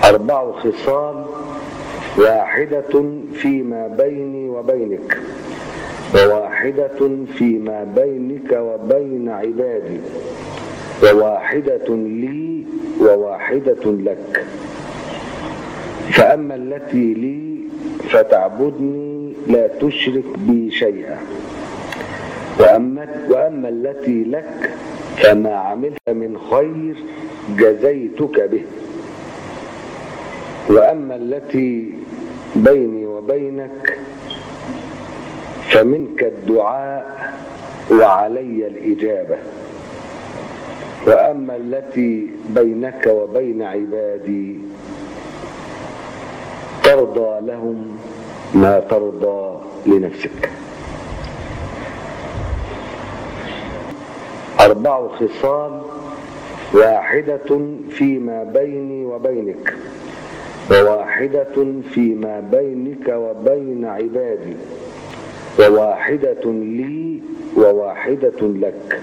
أربع خصال واحدة فيما بيني وبينك وواحدة فيما بينك وبين عبادي وواحدة لي وواحدة لك فأما التي لي فتعبدني لا تشرك بي شيئا وأما, وأما التي لك فما عملت من خير جزيتك به وأما التي بيني وبينك فمنك الدعاء وعلي الإجابة وأما التي بينك وبين عبادي ترضى لهم ما ترضى لنفسك أربع خصال واحدة فيما بيني وبينك وواحدة فيما بينك وبين عبادي وواحدة لي وواحدة لك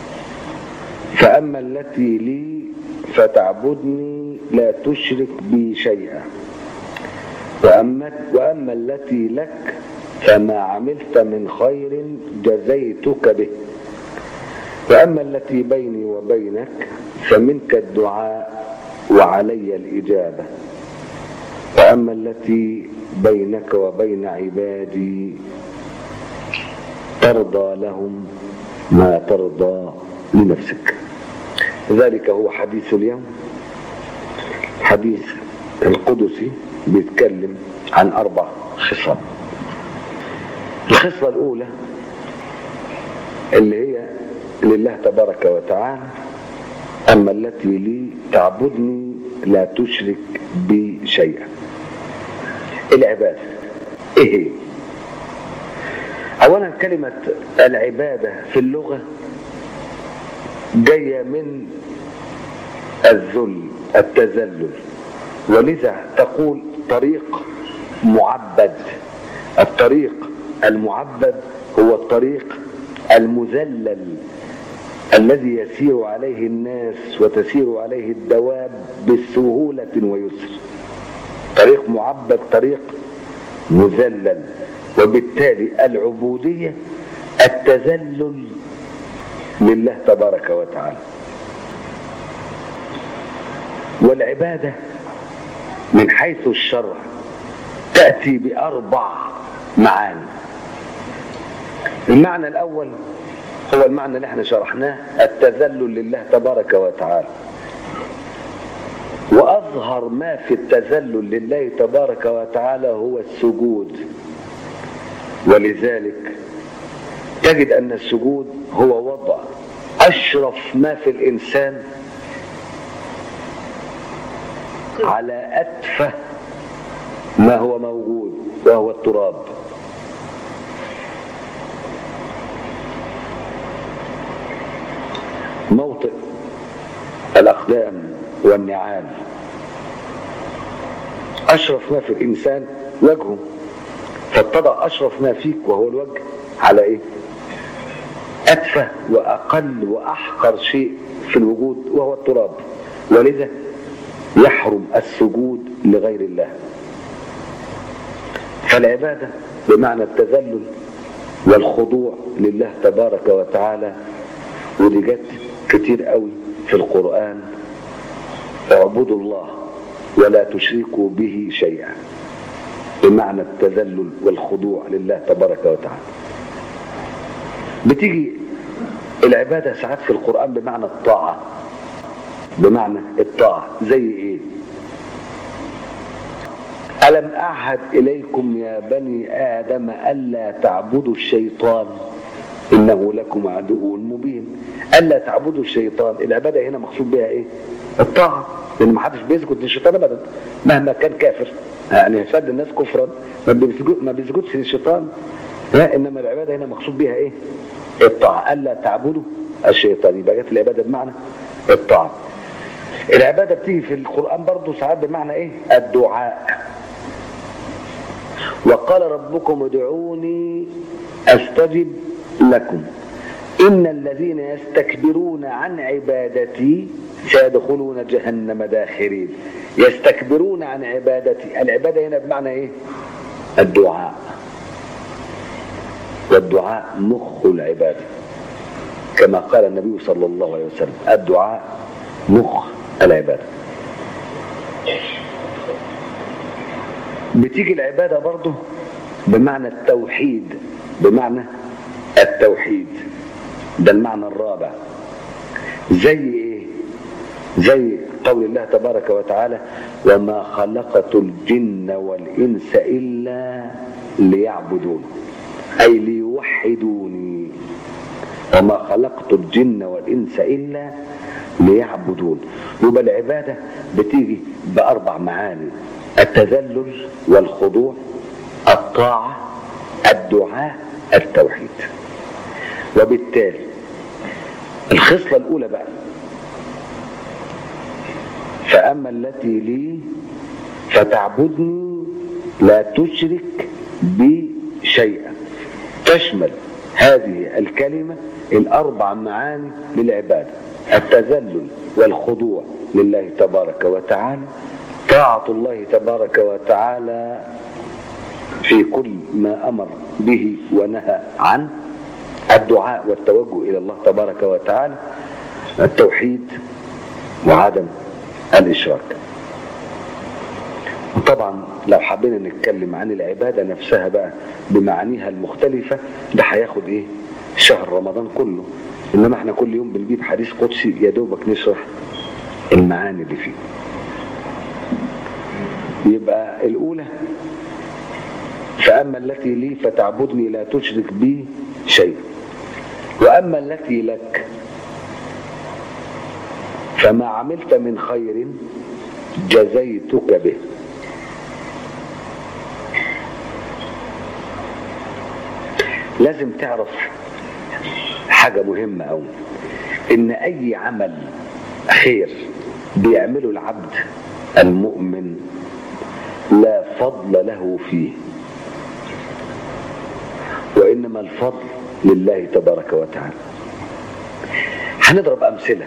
فأما التي لي فتعبدني لا تشرك بي شيئا وأما, وأما التي لك فما عملت من خير جزيتك به وأما التي بيني وبينك فمنك الدعاء وعلي الإجابة وأما التي بينك وبين عبادي ترضى لهم ما ترضى لنفسك ذلك هو حديث اليوم حديث القدسي بيتكلم عن أربع خصال الخصلة الأولى اللي هي لله تبارك وتعالى أما التي لي تعبدني لا تشرك بي شيئا العبادة إيه هي؟ أولا كلمة العبادة في اللغة جاية من الذل التذلل ولذا تقول طريق معبد الطريق المعبد هو الطريق المذلل الذي يسير عليه الناس وتسير عليه الدواب بسهولة ويسر طريق معبد طريق مذلل وبالتالي العبودية التذلل لله تبارك وتعالى والعبادة من حيث الشرع تأتي بأربع معاني المعنى الأول هو المعنى اللي احنا شرحناه التذلل لله تبارك وتعالى وأظهر ما في التذلل لله تبارك وتعالى هو السجود ولذلك تجد أن السجود هو وضع أشرف ما في الإنسان على أتفه ما هو موجود وهو التراب موطئ الأقدام والنعال أشرف ما في الإنسان وجهه فاتضع أشرف ما فيك وهو الوجه على إيه أتفه وأقل وأحقر شيء في الوجود وهو التراب ولذا يحرم السجود لغير الله فالعبادة بمعنى التذلل والخضوع لله تبارك وتعالى ودي جت كتير قوي في القرآن اعبدوا الله ولا تشركوا به شيئا بمعنى التذلل والخضوع لله تبارك وتعالى بتيجي العبادة ساعات في القرآن بمعنى الطاعة بمعنى الطاعة زي ايه ألم أعهد إليكم يا بني آدم ألا تعبدوا الشيطان إنه لكم عدو مبين ألا تعبدوا الشيطان العبادة هنا مقصود بها إيه الطاعة لأن ما حدش بيسجد للشيطان أبدا مهما كان كافر يعني يشد الناس كفرا ما بيسجد ما بيسجدش للشيطان لا إنما العبادة هنا مقصود بها إيه الطاعة ألا تعبدوا الشيطان يبقى جت العبادة بمعنى الطاعة العبادة بتيجي في القرآن برضو ساعات بمعنى ايه الدعاء وقال ربكم ادعوني استجب لكم ان الذين يستكبرون عن عبادتي سيدخلون جهنم داخرين يستكبرون عن عبادتي العبادة هنا بمعنى ايه الدعاء والدعاء مخ العبادة كما قال النبي صلى الله عليه وسلم الدعاء مخ العبادة بتيجي العبادة برضه بمعنى التوحيد بمعنى التوحيد ده المعنى الرابع زي ايه زي قول الله تبارك وتعالى وما خلقت الجن والإنس إلا ليعبدون أي ليوحدوني وما خلقت الجن والإنس إلا ليعبدون يبقى العبادة بتيجي بأربع معاني التذلل والخضوع الطاعة الدعاء التوحيد وبالتالي الخصلة الأولى بقى فأما التي لي فتعبدني لا تشرك بي شيئا تشمل هذه الكلمة الأربع معاني للعبادة التذلل والخضوع لله تبارك وتعالى طاعة الله تبارك وتعالى في كل ما أمر به ونهى عنه الدعاء والتوجه إلى الله تبارك وتعالى التوحيد وعدم الإشراك وطبعا لو حبينا نتكلم عن العبادة نفسها بقى بمعانيها المختلفة ده هياخد ايه شهر رمضان كله انما احنا كل يوم بنجيب حديث قدسي يا دوبك نشرح المعاني اللي فيه يبقى الاولى فاما التي لي فتعبدني لا تشرك بي شيء واما التي لك فما عملت من خير جزيتك به لازم تعرف حاجة مهمة أوي إن أي عمل خير بيعمله العبد المؤمن لا فضل له فيه وإنما الفضل لله تبارك وتعالى هنضرب أمثلة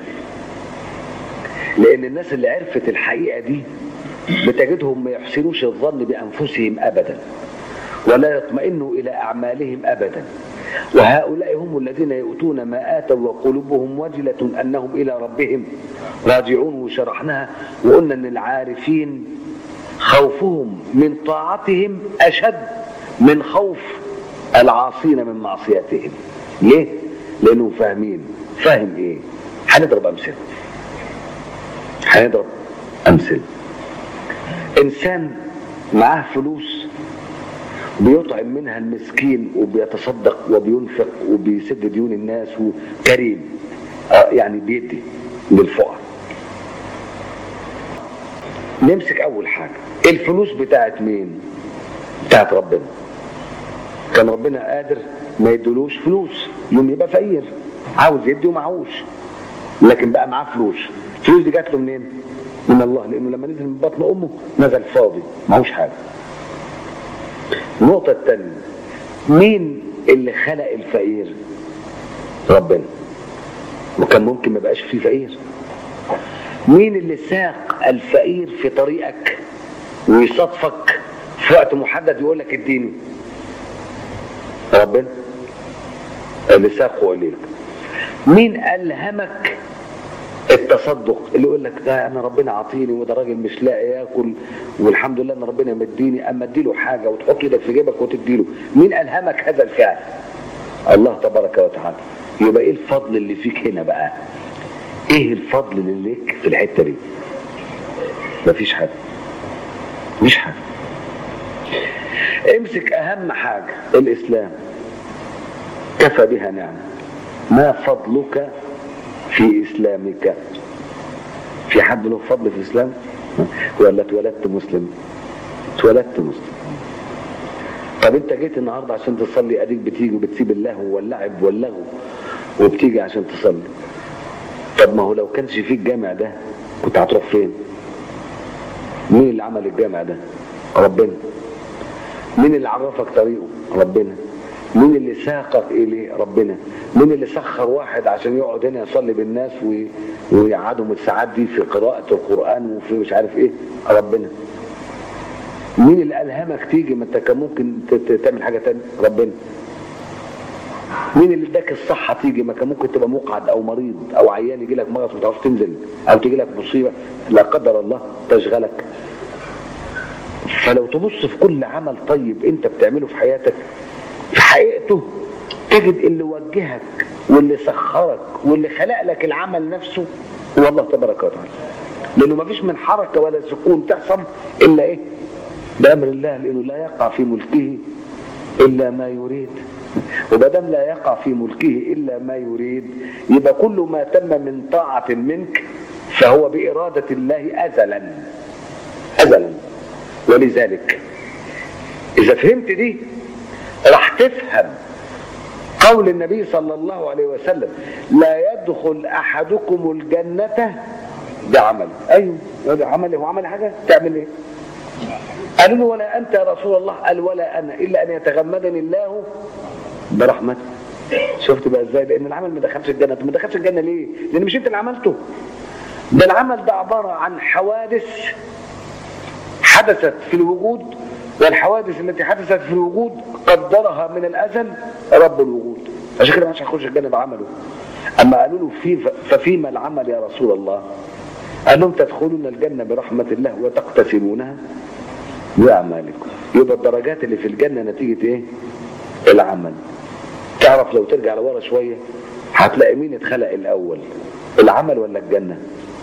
لأن الناس اللي عرفت الحقيقة دي بتجدهم ما يحسنوش الظن بأنفسهم أبدا ولا يطمئنوا إلى أعمالهم أبدا وهؤلاء هم الذين يؤتون ما آتوا وقلوبهم وجلة أنهم إلى ربهم راجعون وشرحناها وقلنا أن العارفين خوفهم من طاعتهم أشد من خوف العاصين من معصيتهم ليه؟ لأنهم فاهمين فاهم إيه؟ هنضرب أمثلة هنضرب أمثلة إنسان معاه فلوس بيطعم منها المسكين وبيتصدق وبينفق وبيسد ديون الناس وكريم آه يعني بيدي للفقراء نمسك اول حاجة الفلوس بتاعت مين بتاعت ربنا كان ربنا قادر ما يدلوش فلوس يوم يبقى فقير عاوز يدي ومعهوش لكن بقى معاه فلوس الفلوس دي جات له منين من الله لانه لما نزل من بطن امه نزل فاضي معهوش حاجه النقطة الثانية مين اللي خلق الفقير ربنا وكان ممكن ما بقاش فيه فقير مين اللي ساق الفقير في طريقك ويصادفك في وقت محدد يقول لك اديني ربنا اللي ساقه اليك مين ألهمك التصدق اللي يقول لك ده انا ربنا عاطيني وده راجل مش لاقي ياكل والحمد لله ان ربنا مديني اما اديله حاجه وتحط ايدك في جيبك وتديله مين الهمك هذا الفعل الله تبارك وتعالى يبقى ايه الفضل اللي فيك هنا بقى ايه الفضل اللي ليك في الحته دي مفيش حاجه مفيش حاجه امسك اهم حاجه الاسلام كفى بها نعمه ما فضلك في اسلامك في حد له فضل في الاسلام ولا اتولدت مسلم اتولدت مسلم طب انت جيت النهارده عشان تصلي اديك بتيجي وبتسيب اللهو واللعب واللغو وبتيجي عشان تصلي طب ما هو لو كانش في الجامع ده كنت هتروح فين مين اللي عمل الجامع ده ربنا مين اللي عرفك طريقه ربنا مين اللي ساقك اليه ربنا مين اللي سخر واحد عشان يقعد هنا يصلي بالناس وي- ويقعدهم الساعات دي في قراءة القرآن وفي مش عارف ايه ربنا مين اللي ألهمك تيجي ما انت كان ممكن ت- ت- تعمل حاجة تانية ربنا مين اللي اداك الصحة تيجي ما كان ممكن تبقى مقعد او مريض او عيان يجي لك مرض وما تعرفش تنزل او تيجي لك مصيبة لا قدر الله تشغلك فلو تبص في كل عمل طيب انت بتعمله في حياتك في حقيقته تجد اللي وجهك واللي سخرك واللي خلق لك العمل نفسه هو الله تبارك وتعالى لانه ما فيش من حركه ولا سكون تحصل الا ايه بامر الله لانه لا يقع في ملكه الا ما يريد وما دام لا يقع في ملكه الا ما يريد يبقى كل ما تم من طاعه منك فهو باراده الله ازلا ازلا ولذلك اذا فهمت دي راح تفهم قول النبي صلى الله عليه وسلم لا يدخل احدكم الجنة بعمل ايوه ده عمل هو عمل حاجة تعمل ايه قالوا له ولا انت يا رسول الله قال ولا انا الا ان يتغمدني الله برحمته شفت بقى ازاي لان العمل ما دخلش الجنة طب ما دخلش الجنة ليه لان مش انت اللي عملته ده العمل ده عبارة عن حوادث حدثت في الوجود والحوادث التي حدثت في الوجود قدرها من الازل رب الوجود عشان كده مش هيخش الجنه بعمله اما قالوا له في ففيما العمل يا رسول الله قال لهم تدخلون الجنه برحمه الله وتقتسمونها باعمالكم يبقى الدرجات اللي في الجنه نتيجه ايه العمل تعرف لو ترجع لورا شويه هتلاقي مين اتخلق الاول العمل ولا الجنه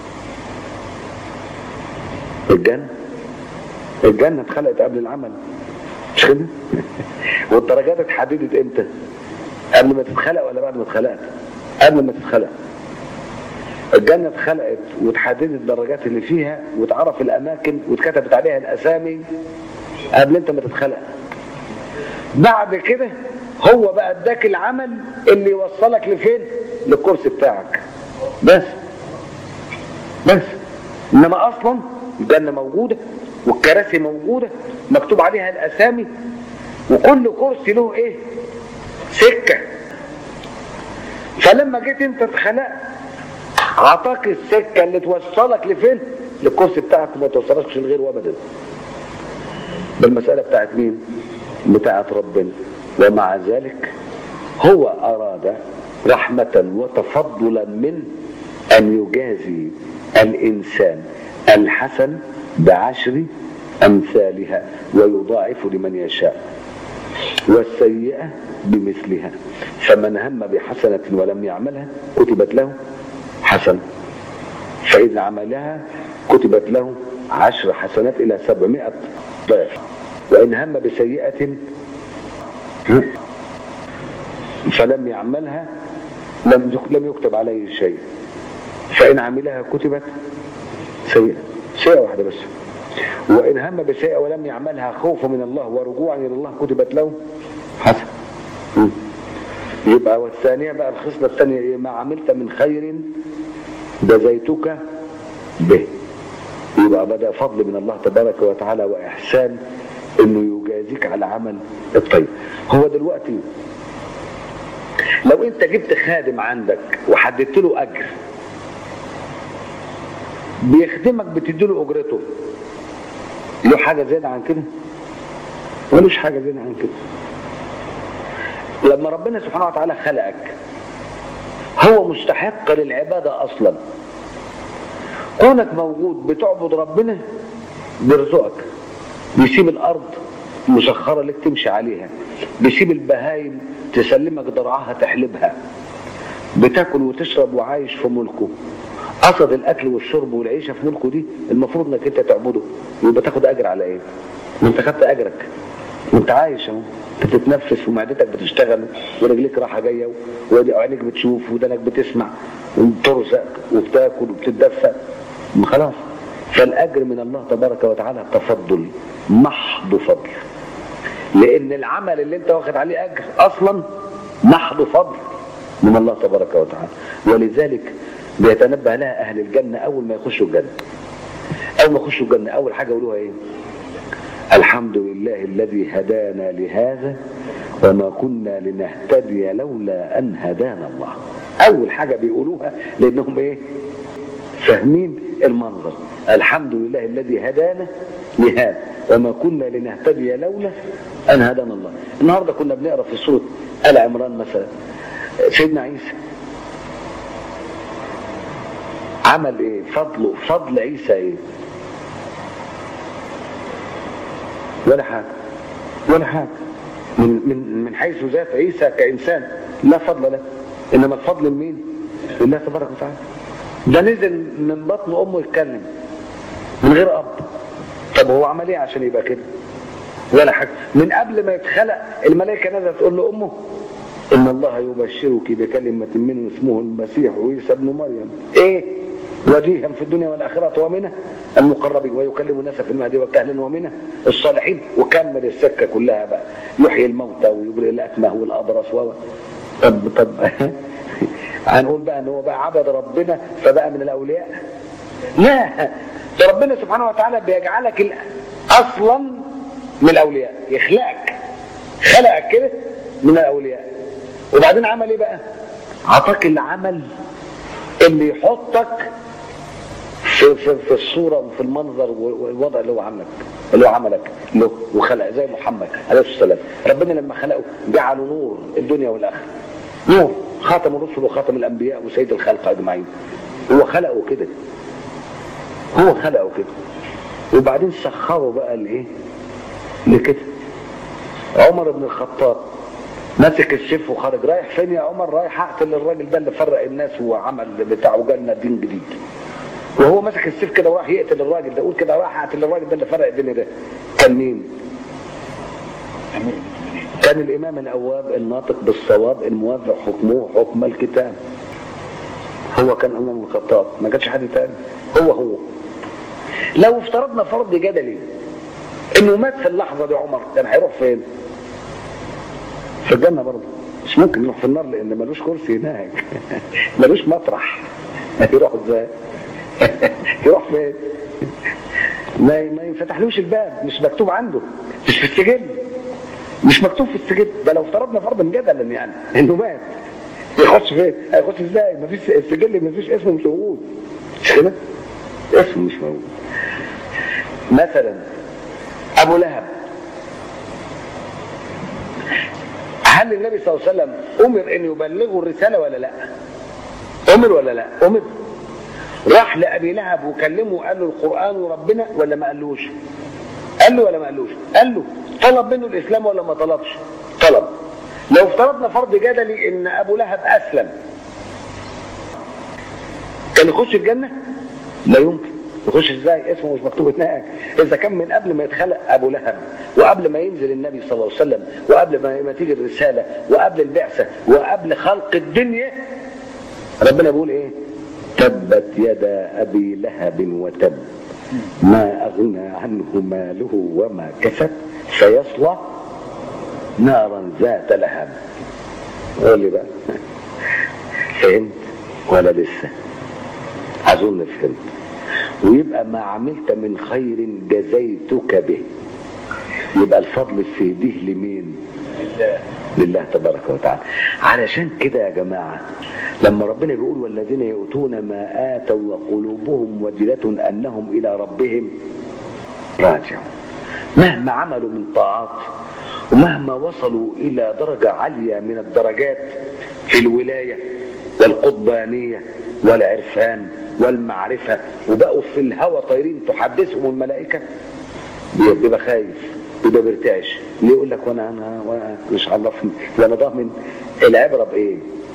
الجنه الجنة اتخلقت قبل العمل مش كده؟ والدرجات اتحددت امتى؟ قبل ما تتخلق ولا بعد ما اتخلقت؟ قبل ما تتخلق. الجنة اتخلقت واتحددت الدرجات اللي فيها واتعرف الأماكن واتكتبت عليها الأسامي قبل أنت ما تتخلق. بعد كده هو بقى اداك العمل اللي يوصلك لفين؟ للكرسي بتاعك. بس. بس. إنما أصلا الجنة موجودة والكراسي موجودة مكتوب عليها الأسامي وكل كرسي له إيه سكة فلما جيت انت اتخلقت عطاك السكة اللي توصلك لفين للكرسي بتاعك وما توصلكش لغيره أبدا بالمسألة بتاعت مين بتاعت ربنا ومع ذلك هو أراد رحمة وتفضلا من أن يجازي الإنسان الحسن بعشر أمثالها ويضاعف لمن يشاء والسيئة بمثلها فمن هم بحسنة ولم يعملها كتبت له حسنة فإذا عملها كتبت له عشر حسنات إلى سبعمائة ضعف وإن هم بسيئة فلم يعملها لم لم يكتب عليه شيء فإن عملها كتبت سيئة سيئة واحدة بس وإن هم بسيئة ولم يعملها خوفا من الله ورجوعا إلى الله كتبت له حسن م. يبقى والثانية بقى الخصلة الثانية إيه ما عملت من خير جزيتك به يبقى بدأ فضل من الله تبارك وتعالى وإحسان إنه يجازيك على عمل الطيب هو دلوقتي لو أنت جبت خادم عندك وحددت له أجر بيخدمك بتديله اجرته له حاجه زياده عن كده ملوش حاجه زياده عن كده لما ربنا سبحانه وتعالى خلقك هو مستحق للعباده اصلا كونك موجود بتعبد ربنا بيرزقك بيسيب الارض مسخره لك تمشي عليها بيسيب البهايم تسلمك ضرعها تحلبها بتاكل وتشرب وعايش في ملكه قصد الاكل والشرب والعيشه في ملكه دي المفروض انك انت تعبده يبقى تاخد اجر على ايه؟ ما انت خدت اجرك وانت عايش اهو انت بتتنفس ومعدتك بتشتغل ورجليك راحه جايه وعينيك بتشوف ودانك بتسمع وبترزق وبتاكل وبتتدفى خلاص فالاجر من الله تبارك وتعالى تفضل محض فضل لان العمل اللي انت واخد عليه اجر اصلا محض فضل من الله تبارك وتعالى ولذلك بيتنبه لها اهل الجنه اول ما يخشوا الجنه اول ما يخشوا الجنه اول حاجه يقولوها ايه الحمد لله الذي هدانا لهذا وما كنا لنهتدي لولا ان هدانا الله اول حاجه بيقولوها لانهم ايه فاهمين المنظر الحمد لله الذي هدانا لهذا وما كنا لنهتدي لولا ان هدانا الله النهارده كنا بنقرا في سوره ال عمران مثلا سيدنا عيسى عمل ايه فضله فضل عيسى ايه ولا حاجه ولا حاجه من من من حيث ذات عيسى كانسان لا فضل له انما الفضل لمين لله تبارك وتعالى ده نزل من بطن امه يتكلم من غير اب طب هو عمل ايه عشان يبقى كده ولا حاجه من قبل ما يتخلق الملائكه نزلت تقول له امه ان الله يبشرك بكلمه منه اسمه المسيح عيسى ابن مريم ايه وجيها في الدنيا والاخره ومنه المقربين ويكلم الناس في المهدي وكهلا ومنه الصالحين وكمل السكه كلها بقى يحيي الموتى ويبرئ الاكمه والابرص و طب طب هنقول بقى ان هو بقى عبد ربنا فبقى من الاولياء لا ده ربنا سبحانه وتعالى بيجعلك ال- اصلا من الاولياء يخلقك خلقك كده من الاولياء وبعدين عمل ايه بقى عطاك العمل اللي يحطك في, في, في الصورة وفي المنظر والوضع اللي هو عملك اللي هو عملك له وخلق زي محمد عليه الصلاة والسلام ربنا لما خلقه جعله نور الدنيا والآخرة نور خاتم الرسل وخاتم الأنبياء وسيد الخلق أجمعين هو خلقه كده هو خلقه كده وبعدين سخره بقى لايه لكده عمر بن الخطاب ماسك السيف وخرج رايح فين يا عمر رايح اقتل الراجل ده اللي فرق الناس وعمل بتاعه جالنا دين جديد وهو ماسك السيف كده وراح يقتل الراجل ده قول كده راح اقتل الراجل ده اللي فرق الدنيا ده كان مين كان الامام الاواب الناطق بالصواب الموافق حكمه حكم الكتاب هو كان عمر بن الخطاب ما كانش حد تاني هو هو لو افترضنا فرض جدلي انه مات في اللحظه دي عمر كان هيروح فين؟ في الجنه برضه مش ممكن يروح في النار لان ملوش كرسي هناك ملوش مطرح يروح ازاي؟ يروح فين؟ ما ما ينفتحلوش الباب مش مكتوب عنده مش في السجل مش مكتوب في السجل ده لو افترضنا فرضا جدلا يعني انه مات يخش فين؟ هيخش ازاي؟ مفيش السجل مفيش اسمه مش موجود مش كده؟ اسمه مش موجود مثلا ابو لهب هل النبي صلى الله عليه وسلم امر ان يبلغوا الرساله ولا لا؟ امر ولا لا؟ امر راح لابي لهب وكلمه وقال له القران وربنا ولا ما قالوش؟ قال له ولا ما قالوش؟ قال له طلب منه الاسلام ولا ما طلبش؟ طلب لو افترضنا فرض جدلي ان ابو لهب اسلم كان يخش الجنه؟ لا يمكن يخش ازاي اسمه مش مكتوب هناك اذا كان من قبل ما يتخلق ابو لهب وقبل ما ينزل النبي صلى الله عليه وسلم وقبل ما ما تيجي الرساله وقبل البعثه وقبل خلق الدنيا ربنا بيقول ايه تبت يدا ابي لهب وتب ما اغنى عنه ماله وما كسب سيصلى نارا ذات لهب قول لي بقى فهمت ولا لسه اظن فهمت ويبقى ما عملت من خير جزيتك به يبقى الفضل في ايديه لمين لله لله تبارك وتعالى علشان كده يا جماعة لما ربنا بيقول والذين يؤتون ما آتوا وقلوبهم وجلة أنهم إلى ربهم راجعون مهما عملوا من طاعات ومهما وصلوا إلى درجة عالية من الدرجات في الولاية والقطبانية والعرفان والمعرفة وبقوا في الهوى طايرين تحدثهم الملائكة بيبقى خايف بيبقى بيرتعش ليه يقول لك وانا انا وانا مش عرفني وانا ضامن العبره بايه؟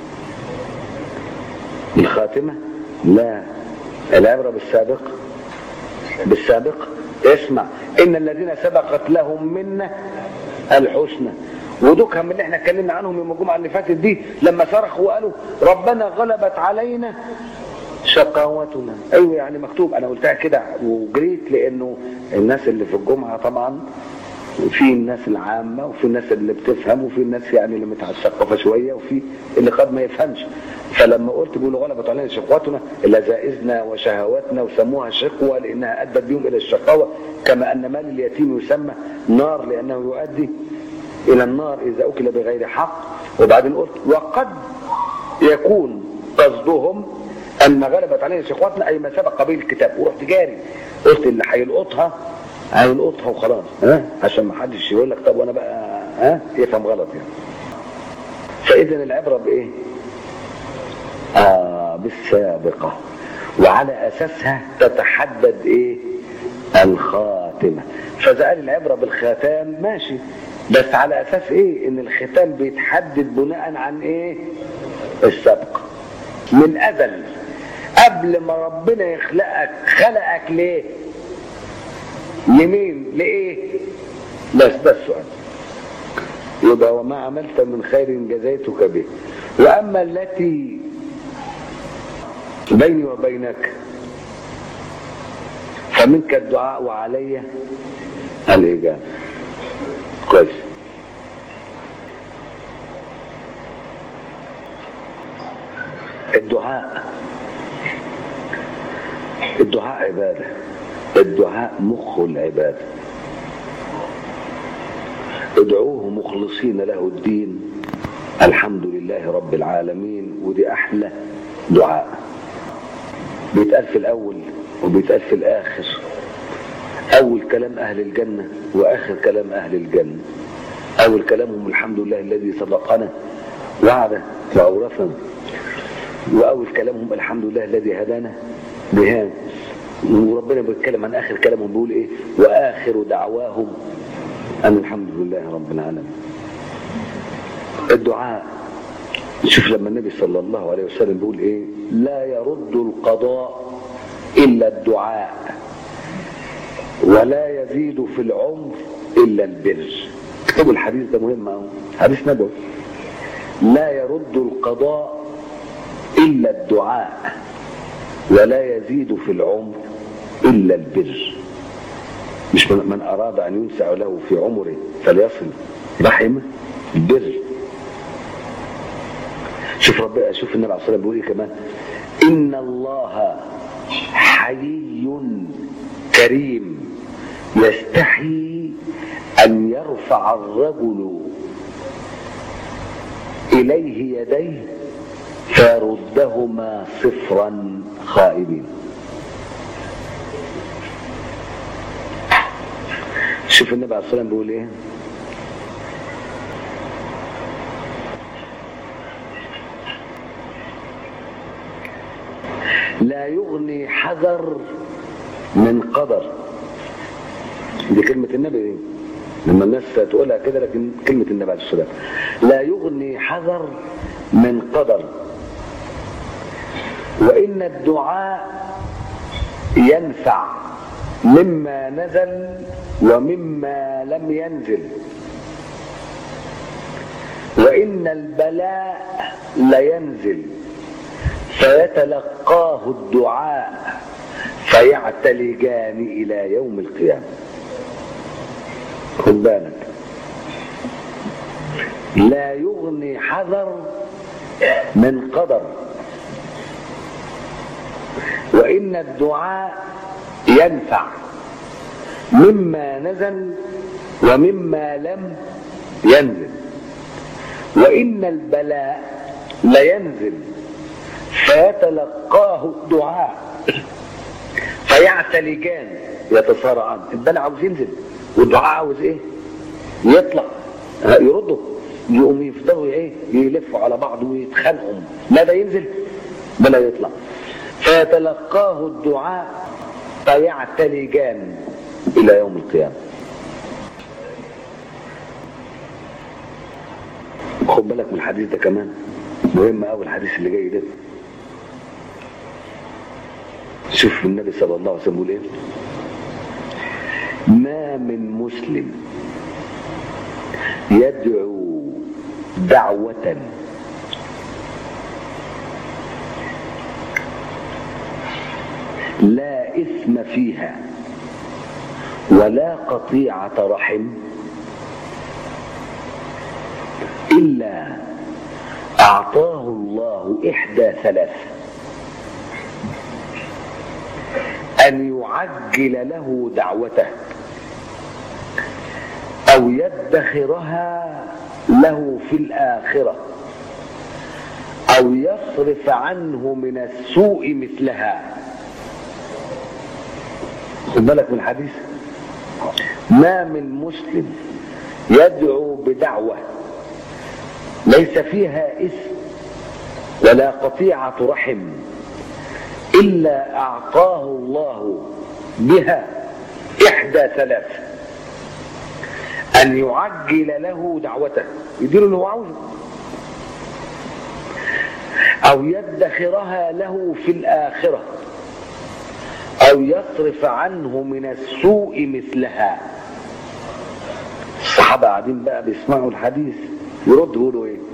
بالخاتمه؟ لا العبره بالسابق بالسابق اسمع ان الذين سبقت لهم منا الحسنى ودوكها من اللي احنا اتكلمنا عنهم يوم الجمعه اللي فاتت دي لما صرخوا وقالوا ربنا غلبت علينا شقاوتنا ايوه يعني مكتوب انا قلتها كده وجريت لانه الناس اللي في الجمعه طبعا في الناس العامة وفي الناس اللي بتفهم وفي الناس يعني اللي متثقفة شوية وفي اللي قد ما يفهمش فلما قلت بيقولوا غلبت علينا شقوتنا لذائذنا وشهواتنا وسموها شقوة لأنها أدت بهم إلى الشقاوة كما أن مال اليتيم يسمى نار لأنه يؤدي إلى النار إذا أكل بغير حق وبعدين قلت وقد يكون قصدهم أن غلبت علينا شقوتنا أي ما سبق قبيل الكتاب ورحت جاري قلت اللي هيلقطها هيلقطها وخلاص ها عشان ما حدش يقول لك طب وانا بقى ها يفهم غلط يعني فاذا العبره بايه؟ آه بالسابقه وعلى اساسها تتحدد ايه؟ الخاتمه فاذا قال العبره بالختام ماشي بس على اساس ايه؟ ان الختام بيتحدد بناء عن ايه؟ السبق من ازل قبل ما ربنا يخلقك خلقك ليه؟ لمين؟ لإيه؟ بس ده السؤال. يبقى وما عملت من خير جزيتك به. وأما التي بيني وبينك فمنك الدعاء وعلي الإجابة. كويس. الدعاء الدعاء عباده الدعاء مخ العبادة ادعوه مخلصين له الدين الحمد لله رب العالمين ودي أحلى دعاء بيتقال في الأول وبيتقال في الآخر أول كلام أهل الجنة وآخر كلام أهل الجنة أول كلامهم الحمد لله الذي صدقنا وعده وأورثنا وأول كلامهم الحمد لله الذي هدانا بهذا وربنا بيتكلم عن اخر كلامهم بيقول ايه واخر دعواهم ان الحمد لله رب العالمين الدعاء شوف لما النبي صلى الله عليه وسلم بيقول ايه لا يرد القضاء الا الدعاء ولا يزيد في العمر الا البر اكتبوا الحديث ده مهم قوي حديث نبوي لا يرد القضاء الا الدعاء ولا يزيد في العمر إلا البر مش من, من أراد أن ينسع له في عمره فليصل رحمه البر شوف ربنا شوف النبي عليه الصلاة والسلام بيقول إيه كمان إن الله حيي كريم يستحي أن يرفع الرجل إليه يديه فيردهما صفرا خائبين شوف النبي عليه الصلاة والسلام بيقول ايه لا يغني حذر من قدر دي كلمة النبي دي لما الناس تقولها كده لكن كلمة النبي عليه الصلاة والسلام لا يغني حذر من قدر وإن الدعاء ينفع مما نزل ومما لم ينزل وإن البلاء لينزل فيتلقاه الدعاء فيعتلجان إلى يوم القيامة خد بالك لا يغني حذر من قدر وإن الدعاء ينفع مما نزل ومما لم ينزل وإن البلاء لينزل فيتلقاه الدعاء فيعتلجان يتصارعان البلاء عاوز ينزل والدعاء عاوز ايه يطلع يرده يقوم يفضلوا ايه يلفوا على بعض ويتخانقوا لا ده ينزل بلا يطلع فيتلقاه الدعاء فيعتلجان الى يوم القيامه خد بالك من الحديث ده كمان مهم قوي الحديث اللي جاي ده شوف النبي صلى الله عليه وسلم بيقول ايه ما من مسلم يدعو دعوة لا إثم فيها ولا قطيعة رحم إلا أعطاه الله إحدى ثلاث أن يعجل له دعوته أو يدخرها له في الآخرة أو يصرف عنه من السوء مثلها خد بالك من الحديث ما من مسلم يدعو بدعوة ليس فيها اسم ولا قطيعة رحم إلا أعطاه الله بها إحدى ثلاث أن يعجل له دعوته يديله اللي هو عاوزه أو يدخرها له في الآخرة أو يصرف عنه من السوء مثلها الصحابة قاعدين بقى بيسمعوا الحديث يردوا يقولوا ايه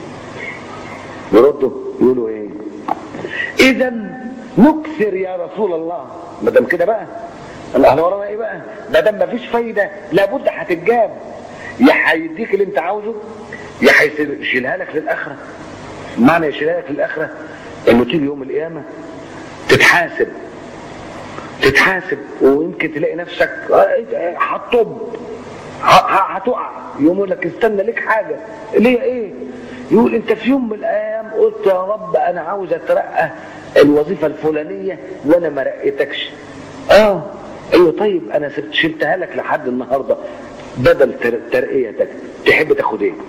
يردوا يقولوا ايه اذا نكثر يا رسول الله ما دام كده بقى احنا ورانا ايه بقى ما دام مفيش فايده لابد هتتجاب يا هيديك اللي انت عاوزه يا هيشيلها لك للاخره معنى يشيلها لك للاخره انه تيجي يوم القيامه تتحاسب تتحاسب ويمكن تلاقي نفسك هتطب هتقع يقوم يقول لك استنى ليك حاجه ليه ايه يقول انت في يوم من الايام قلت يا رب انا عاوز اترقى الوظيفه الفلانيه وانا ما رقيتكش اه ايوه طيب انا سبت شلتها لك لحد النهارده بدل ترقيتك تحب تاخد ايه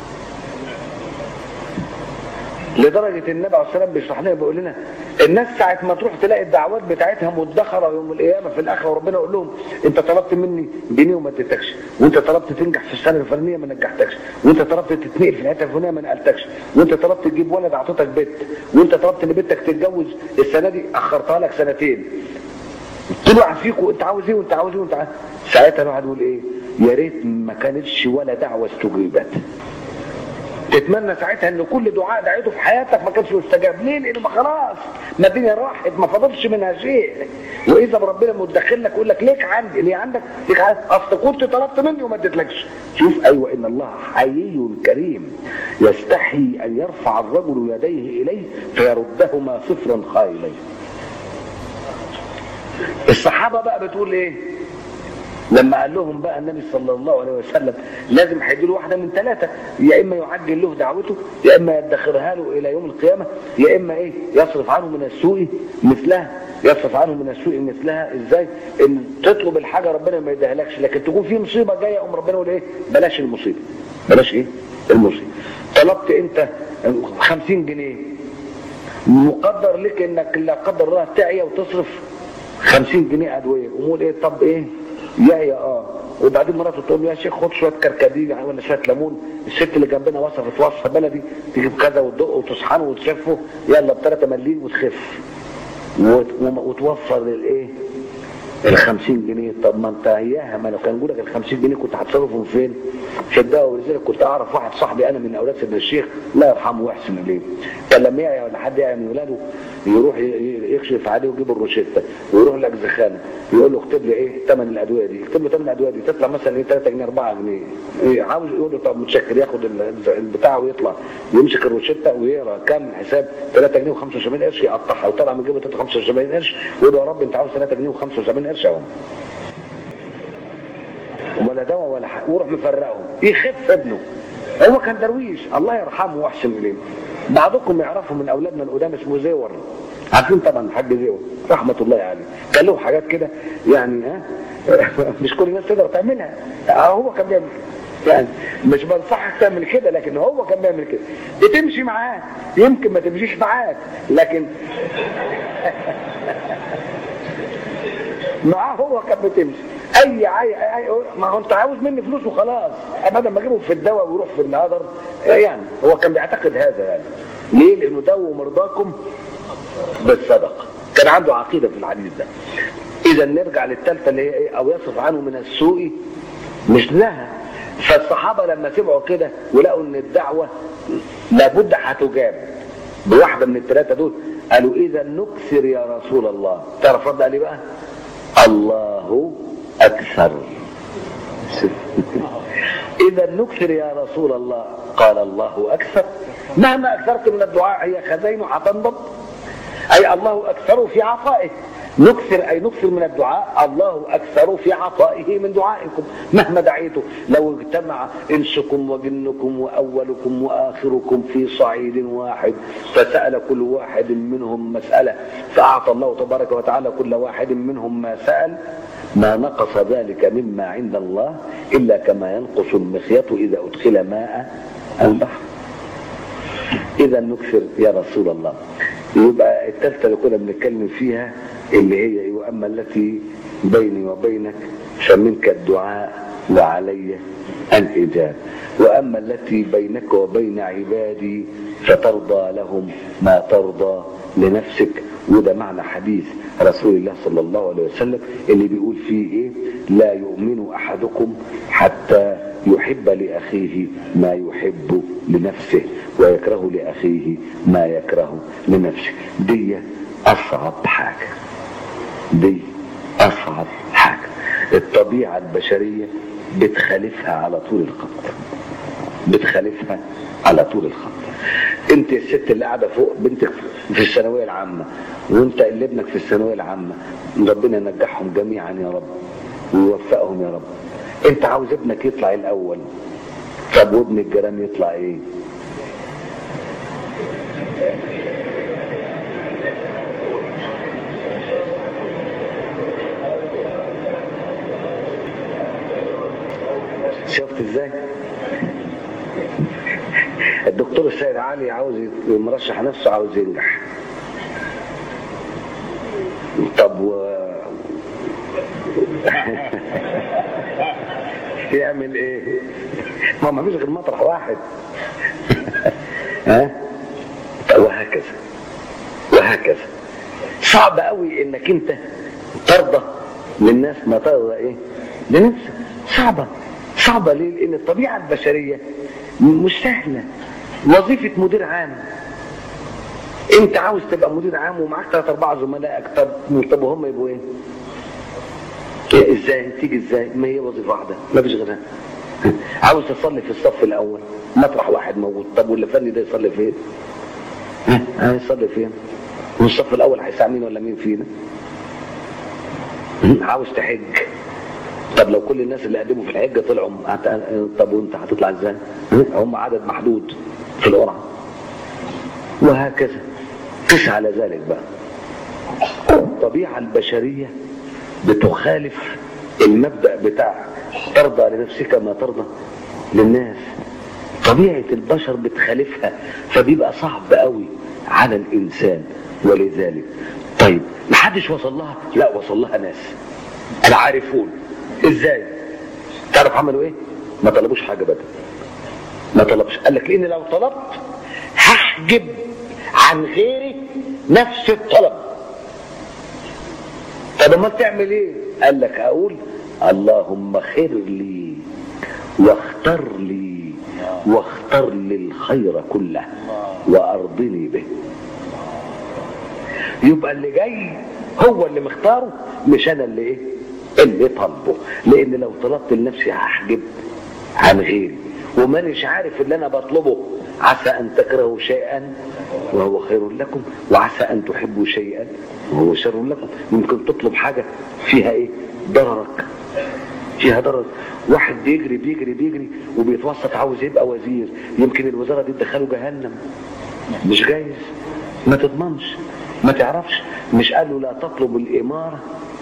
لدرجة النبي عليه الصلاة بيشرح لنا بيقول لنا الناس ساعة ما تروح تلاقي الدعوات بتاعتها مدخرة يوم القيامة في الآخرة وربنا يقول لهم أنت طلبت مني جنيه وما اديتكش وأنت طلبت تنجح في السنة الفلانية ما نجحتكش وأنت طلبت تتنقل في الحتة الفلانية ما نقلتكش وأنت طلبت تجيب ولد أعطيتك بيت وأنت طلبت إن بنتك تتجوز السنة دي أخرتها لك سنتين كل واحد فيكم أنت عاوز إيه وأنت عاوز إيه وأنت عاوز ساعتها الواحد يقول إيه يا ريت ما كانتش ولا دعوة استجيبت تتمنى ساعتها ان كل دعاء دعيته في حياتك ما كانش مستجاب ليه لان ما خلاص ما الدنيا راحت ما فضلش منها شيء واذا ربنا متدخل لك يقول لك ليك عندي ليه عندك ليك عندك اصل كنت طلبت مني وما اديتلكش شوف ايوه ان الله حيي كريم يستحي ان يرفع الرجل يديه اليه فيردهما صفرا خائلين الصحابه بقى بتقول ايه لما قال لهم بقى النبي صلى الله عليه وسلم لازم هيدي له واحده من ثلاثه يا اما يعجل له دعوته يا اما يدخرها له الى يوم القيامه يا اما ايه يصرف عنه من السوء مثلها يصرف عنه من السوء مثلها ازاي ان تطلب الحاجه ربنا ما يديهالكش لكن تكون في مصيبه جايه قوم ربنا يقول ايه بلاش المصيبه بلاش ايه المصيبه طلبت انت 50 جنيه مقدر لك انك لا قدر الله تعيا وتصرف 50 جنيه ادويه ومول ايه طب ايه يا يا اه وبعدين مراته تقول له يا شيخ خد شويه كركديه ولا شويه ليمون الست اللي جنبنا وصفت وصفه بلدي تجيب كذا وتدقه وتصحنه وتشفه يلا بثلاثه مليم وتخف وتوفر للايه؟ ال 50 جنيه طب ما انت اياها ما لو كان يقول لك ال 50 جنيه كنت هتصرفهم فين؟ في الدواء ولذلك كنت اعرف واحد صاحبي انا من اولاد سيدنا الشيخ الله يرحمه ويحسن اليه كان لما يعيا ولا حد يعيا من ولاده يروح يكشف عليه ويجيب الروشته ويروح لك يقول له اكتب لي ايه ثمن الادويه دي يكتب له ثمن الادويه دي تطلع مثلا ايه 3 جنيه 4 جنيه إيه عاوز يقول له طب متشكر ياخد البتاع ويطلع يمسك الروشته ويقرا كام الحساب 3 جنيه و75 قرش يقطعها وطلع من جيبه 75 قرش ويقول له يا رب انت عاوز 3 جنيه و75 قرش اهو ولا دواء ولا حاجه ويروح مفرقهم يخف ابنه هو كان درويش الله يرحمه ويحسن اليه بعضكم يعرفوا من اولادنا القدام اسمه زيور عارفين طبعا الحاج زيور رحمه الله عليه كان له حاجات كده يعني ها مش كل الناس تقدر تعملها هو كان بيعمل يعني مش بنصحك تعمل كده لكن هو كان بيعمل كده بتمشي معاه يمكن ما تمشيش معاك لكن معاه هو كان بتمشي اي عي... أي... ما هو انت عاوز مني فلوس وخلاص بدل ما اجيبه في الدواء ويروح في النهدر يعني هو كان بيعتقد هذا يعني ليه لانه دوا مرضاكم بالصدقه كان عنده عقيده في الحديث ده اذا نرجع للثالثه اللي هي ايه او يصرف عنه من السوء مش لها فالصحابه لما سمعوا كده ولقوا ان الدعوه لابد هتجاب بواحده من الثلاثه دول قالوا اذا نكثر يا رسول الله تعرف رد قال ايه بقى الله أكثر إذا نكثر يا رسول الله قال الله أكثر مهما أكثرت من الدعاء هي خزين هتنضب أي الله أكثر في عطائه نكثر أي نكثر من الدعاء الله أكثر في عطائه من دعائكم مهما دعيتم لو اجتمع إنسكم وجنكم وأولكم وآخركم في صعيد واحد فسأل كل واحد منهم مسألة فأعطى الله تبارك وتعالى كل واحد منهم ما سأل ما نقص ذلك مما عند الله إلا كما ينقص المخيط إذا أدخل ماء البحر إذا نكثر يا رسول الله يبقى الثالثة اللي كنا بنتكلم فيها اللي هي وأما التي بيني وبينك فمنك الدعاء وعلي الإجابة وأما التي بينك وبين عبادي فترضى لهم ما ترضى لنفسك وده معنى حديث رسول الله صلى الله عليه وسلم اللي بيقول فيه ايه لا يؤمن احدكم حتى يحب لاخيه ما يحب لنفسه ويكره لاخيه ما يكره لنفسه دي اصعب حاجه دي اصعب حاجه الطبيعه البشريه بتخالفها على طول الخط بتخالفها على طول الخط انت الست اللي قاعده فوق بنتك في الثانويه العامه وانت اللي ابنك في الثانويه العامه ربنا ينجحهم جميعا يا رب ويوفقهم يا رب انت عاوز ابنك يطلع الاول طب وابن الجيران يطلع ايه شفت ازاي الدكتور السيد علي عاوز مرشح نفسه عاوز ينجح طب و يعمل ايه ما ما فيش غير مطرح واحد ها وهكذا وهكذا صعب قوي انك انت ترضى للناس ما ترضى ايه لنفسك صعبة صعبة ليه لان الطبيعة البشرية مش سهلة وظيفة مدير عام انت عاوز تبقى مدير عام ومعاك ثلاث اربع زملائك طب طب وهم يبقوا ايه؟ إيه ازاي تيجي ازاي ما هي وظيفه واحده ما فيش غيرها عاوز تصلي في الصف الاول مطرح واحد موجود طب واللي فني ده يصلي فين ها يصلي فين والصف الاول هيساع مين ولا مين فينا عاوز تحج طب لو كل الناس اللي قدموا في الحجه طلعوا طب وانت هتطلع ازاي هم عدد محدود في القرعه وهكذا قس على ذلك بقى الطبيعه البشريه بتخالف المبدأ بتاع ترضى لنفسك ما ترضى للناس طبيعة البشر بتخالفها فبيبقى صعب قوي على الإنسان ولذلك طيب محدش وصل لها لا وصل لها ناس العارفون ازاي تعرف عملوا ايه ما طلبوش حاجة بدل ما طلبش قال لك لان لو طلبت هحجب عن غيري نفس الطلب طب امال تعمل ايه قال لك اقول اللهم خير لي واختر لي واختر لي الخير كله وارضني به يبقى اللي جاي هو اللي مختاره مش انا اللي ايه اللي طالبه لان لو طلبت لنفسي هحجب عن غيري ومانيش عارف اللي انا بطلبه عسى ان تكرهوا شيئا وهو خير لكم وعسى ان تحبوا شيئا وهو شر لكم ممكن تطلب حاجة فيها ايه ضررك فيها ضرر واحد بيجري بيجري بيجري وبيتوسط عاوز يبقى وزير يمكن الوزارة دي تدخله جهنم مش جايز ما تضمنش ما تعرفش مش قال له لا تطلب الإمارة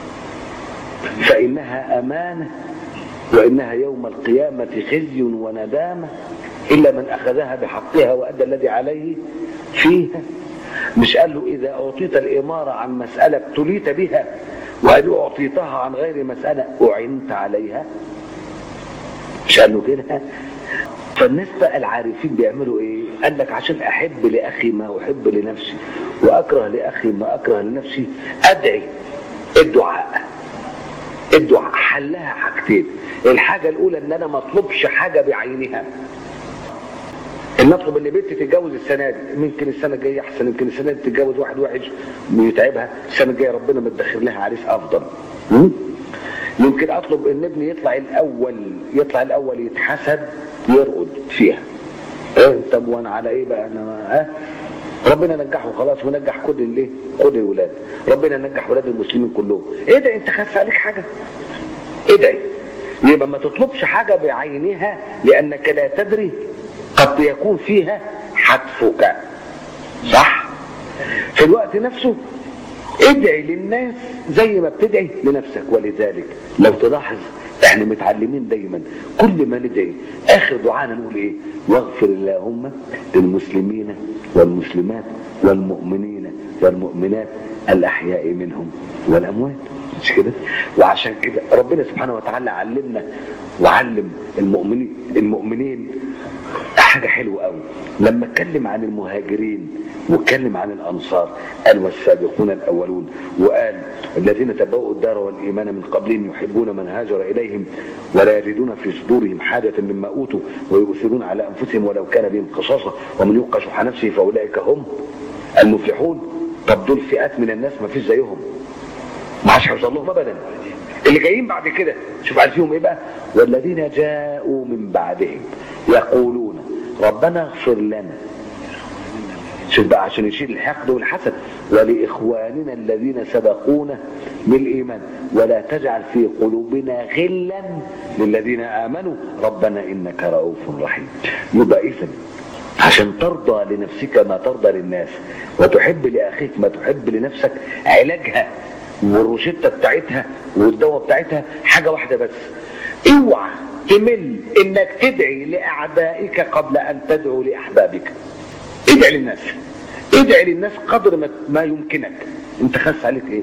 فإنها أمانة وإنها يوم القيامة خزي وندامة إلا من أخذها بحقها وأدى الذي عليه فيها مش قال له إذا أعطيت الإمارة عن مسألة ابتليت بها وقال أعطيتها عن غير مسألة أعنت عليها مش قال له كده فالناس بقى العارفين بيعملوا ايه قال لك عشان احب لاخي ما احب لنفسي واكره لاخي ما اكره لنفسي ادعي الدعاء الدعاء حلها حاجتين الحاجة الاولى ان انا ما اطلبش حاجة بعينها ان اطلب ان بنتي تتجوز السنه دي يمكن السنه الجايه احسن يمكن السنه دي تتجوز واحد وحش ويتعبها السنه الجايه ربنا مدخر لها عريس افضل يمكن اطلب ان ابني يطلع الاول يطلع الاول يتحسد يرقد فيها ايه طب وانا على ايه بقى انا ها ربنا نجحه خلاص ونجح كل الايه كل الولاد ربنا نجح ولاد المسلمين كلهم ادعي انت خف عليك حاجه ادعي يبقى ما تطلبش حاجه بعينها لانك لا تدري قد يكون فيها حتفك صح في الوقت نفسه ادعي للناس زي ما بتدعي لنفسك ولذلك لو تلاحظ احنا متعلمين دايما كل ما ندعي اخر دعانا نقول ايه واغفر اللهم للمسلمين والمسلمات والمؤمنين والمؤمنات الاحياء منهم والاموات مش كده وعشان كده ربنا سبحانه وتعالى علمنا وعلم المؤمنين المؤمنين حاجة حلوة قوي لما اتكلم عن المهاجرين واتكلم عن الأنصار قال والسابقون الأولون وقال الذين تبوأوا الدار والإيمان من قبلهم يحبون من هاجر إليهم ولا يجدون في صدورهم حاجة مما أوتوا ويؤثرون على أنفسهم ولو كان بهم خصاصة ومن يوق شح نفسه فأولئك هم المفلحون طب دول فئات من الناس ما فيش زيهم ما عادش هيوصل لهم ابدا اللي جايين بعد كده شوف قال فيهم ايه بقى والذين جاءوا من بعدهم يقولون ربنا اغفر لنا شوف بقى عشان يشيل الحقد والحسد ولاخواننا الذين سبقونا بالايمان ولا تجعل في قلوبنا غلا للذين امنوا ربنا انك رؤوف رحيم يبقى اذا عشان ترضى لنفسك ما ترضى للناس وتحب لاخيك ما تحب لنفسك علاجها والروشته بتاعتها والدواء بتاعتها حاجه واحده بس اوعى تمل انك تدعي لاعدائك قبل ان تدعو لاحبابك ادعي للناس ادعي للناس قدر ما, ما يمكنك انت خاس عليك ايه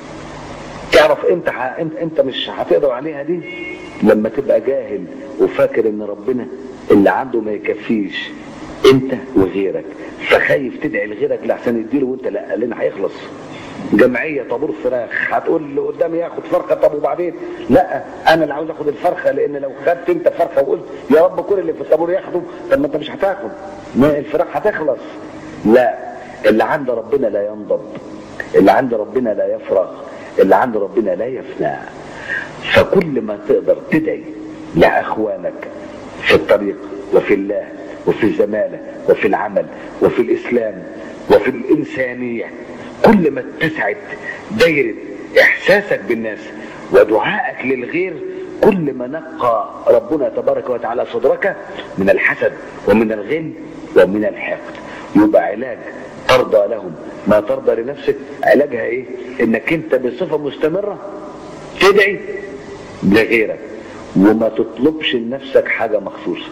تعرف انت ح... انت انت مش هتقدر عليها دي لما تبقى جاهل وفاكر ان ربنا اللي عنده ما يكفيش انت وغيرك فخايف تدعي لغيرك لحسن يديله وانت لا لان هيخلص جمعيه طابور فراخ هتقول اللي قدامي ياخد فرخه طب وبعدين لا انا اللي عاوز اخد الفرخه لان لو خدت انت فرخه وقلت يا رب كل اللي في الطابور ياخده طب ما انت مش هتاخد ما الفراخ هتخلص لا اللي عند ربنا لا ينضب اللي عند ربنا لا يفرغ اللي عند ربنا لا يفنى فكل ما تقدر تدعي لاخوانك في الطريق وفي الله وفي الزمالة وفي العمل وفي الإسلام وفي الإنسانية كل ما تسعد دايرة إحساسك بالناس ودعائك للغير كل ما نقى ربنا تبارك وتعالى صدرك من الحسد ومن الغل ومن الحقد يبقى علاج ترضى لهم ما ترضى لنفسك علاجها ايه انك انت بصفة مستمرة تدعي لغيرك وما تطلبش لنفسك حاجة مخصوصة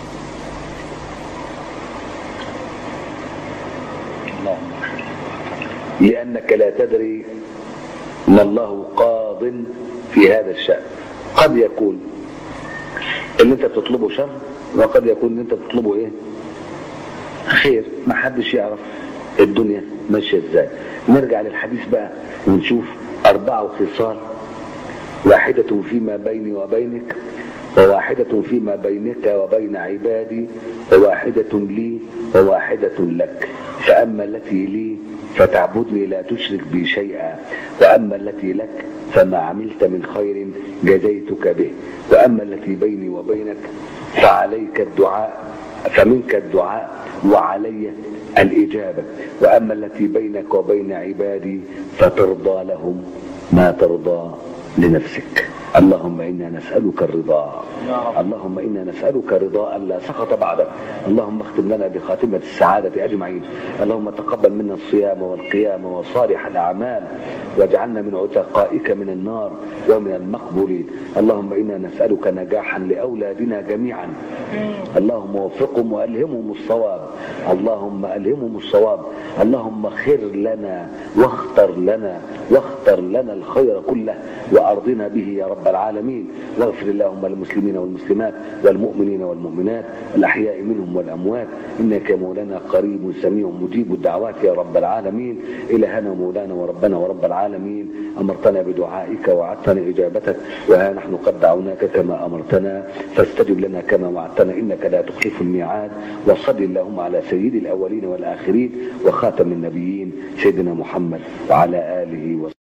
لأنك لا تدري ما الله قاض في هذا الشأن قد يكون اللي انت بتطلبه شر وقد يكون اللي انت بتطلبه ايه خير ما حدش يعرف الدنيا ماشية ازاي نرجع للحديث بقى ونشوف أربع خصال واحدة فيما بيني وبينك وواحدة فيما بينك وبين عبادي وواحدة لي وواحدة لك فأما التي لي فتعبدني لا تشرك بي شيئا وأما التي لك فما عملت من خير جزيتك به وأما التي بيني وبينك فعليك الدعاء فمنك الدعاء وعلي الإجابة وأما التي بينك وبين عبادي فترضى لهم ما ترضى لنفسك اللهم إنا نسألك الرضا اللهم إنا نسألك رضاء لا سخط بعدك اللهم اختم لنا بخاتمة السعادة أجمعين اللهم تقبل منا الصيام والقيام وصالح الأعمال واجعلنا من عتقائك من النار ومن المقبولين اللهم إنا نسألك نجاحا لأولادنا جميعا اللهم وفقهم وألهمهم الصواب اللهم ألهمهم الصواب اللهم خير لنا واختر لنا واختر لنا الخير كله وأرضنا به يا رب العالمين واغفر اللهم للمسلمين والمسلمات والمؤمنين والمؤمنات الأحياء منهم والأموات إنك يا مولانا قريب سميع مجيب الدعوات يا رب العالمين إلهنا مولانا وربنا ورب العالمين أمرتنا بدعائك وعدتنا إجابتك وها نحن قد دعوناك كما أمرتنا فاستجب لنا كما وعدتنا إنك لا تخلف الميعاد وصل اللهم على سيد الأولين والآخرين وخاتم النبيين سيدنا محمد وعلى آله وصحبه